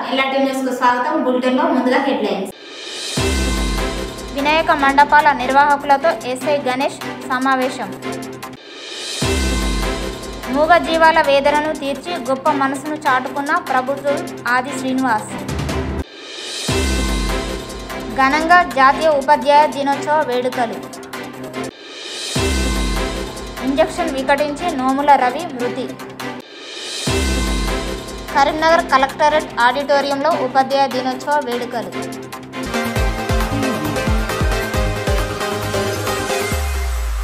LRT news కు స్వాగతం bulletin లో ముందుగా హెడ్లైన్స్ వినాయక మండపాల నిర్వాహకులతో ఎస్ఐ గణేష్ సమావేశం మూగ జీవాల వేదనను తీర్చి గొప్ప మనసును చాటుకున్న ప్రభుత్వం ఆది శ్రీనివాస్ ఘనంగా జాతీయ ఉపాధ్యాయ దినోత్సవ వేడుకలు ఇంజెక్షన్ వికటించి నోముల రవి మృతి కరీంనగర్ కలెక్టరేట్ ఆడిటోరియంలో ఉపాధ్యాయ దినోత్సవ వేడుకలు